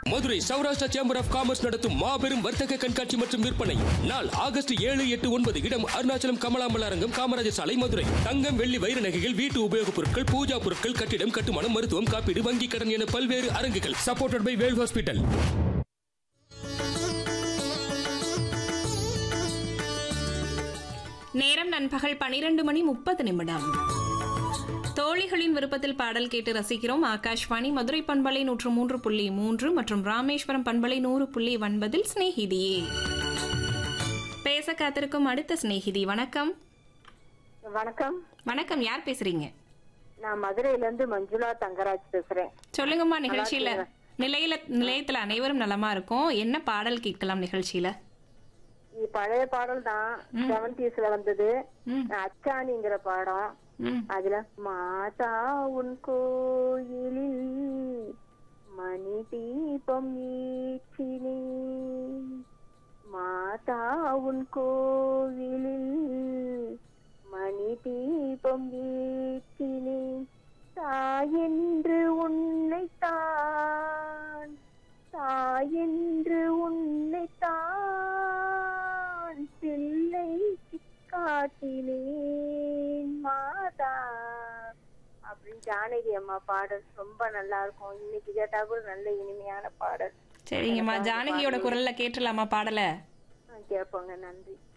Madurai Saurashtra chamber of commerce நடத்தும் மாபெரும் வர்த்தக கண்காட்சி மற்றும் விற்பனை நாள் ஆகஸ்ட் ஏழு எட்டு ஒன்பது இடம் அருணாச்சலம் கமலாம்பல் அரங்கம் காமராஜர் சாலை மதுரை தங்கம் வெள்ளி வைர நகைகள் வீட்டு உபயோகப் பொருட்கள் பூஜா பொருட்கள் கட்டிடம் கட்டுமானம் மருத்துவம் காப்பீடு வங்கி கடன் என பல்வேறு அரங்குகள் சப்போர்ட்டட் பை வேல் ஹாஸ்பிட்டல் நேரம் நண்பகல் பனிரெண்டு மணி முப்பது நிமிடம் தோழிகளின் விருப்பத்தில் பாடல் கேட்டு ரசிக்கிறோம் ஆகாஷ்வாணி மதுரை பண்பலை நூற்று மூன்று புள்ளி மூன்று மற்றும் ராமேஸ்வரம் பண்பலை நூறு புள்ளி ஒன்பதில் சிநேகிதியே பேச காத்திருக்கும் அடுத்த சிநேகிதி வணக்கம் வணக்கம் வணக்கம் யார் பேசுறீங்க நான் மதுரையில இருந்து மஞ்சுளா தங்கராஜ் பேசுறேன் சொல்லுங்கம்மா நிகழ்ச்சியில நிலையில நிலையத்துல அனைவரும் நலமா இருக்கும் என்ன பாடல் கேட்கலாம் நிகழ்ச்சியில இது பழைய பாடல் தான் செவன்டிஸ்ல வந்தது ம். அச்சாணிங்கிற பாடம் ம் அதுல மாதா உன் கோயிலில் மணி தீபம் ஏற்றினே மாதா உன் கோவிலில் மணி தீபம் ஏற்றினே தாயென்று உன்னை தான் தாயென்று உன்னை தான் பிள்ளைக்கு காட்டினேன் மாதா அப்படின்னு ஜானகி அம்மா பாடல் ரொம்ப நல்லா இருக்கும் இன்னைக்கு கேட்டா கூட நல்ல இனிமையான பாடல் சரிங்கம்மா ஜானகியோட குரல்ல கேட்டுலாமா பாடல கேட்போங்க நன்றி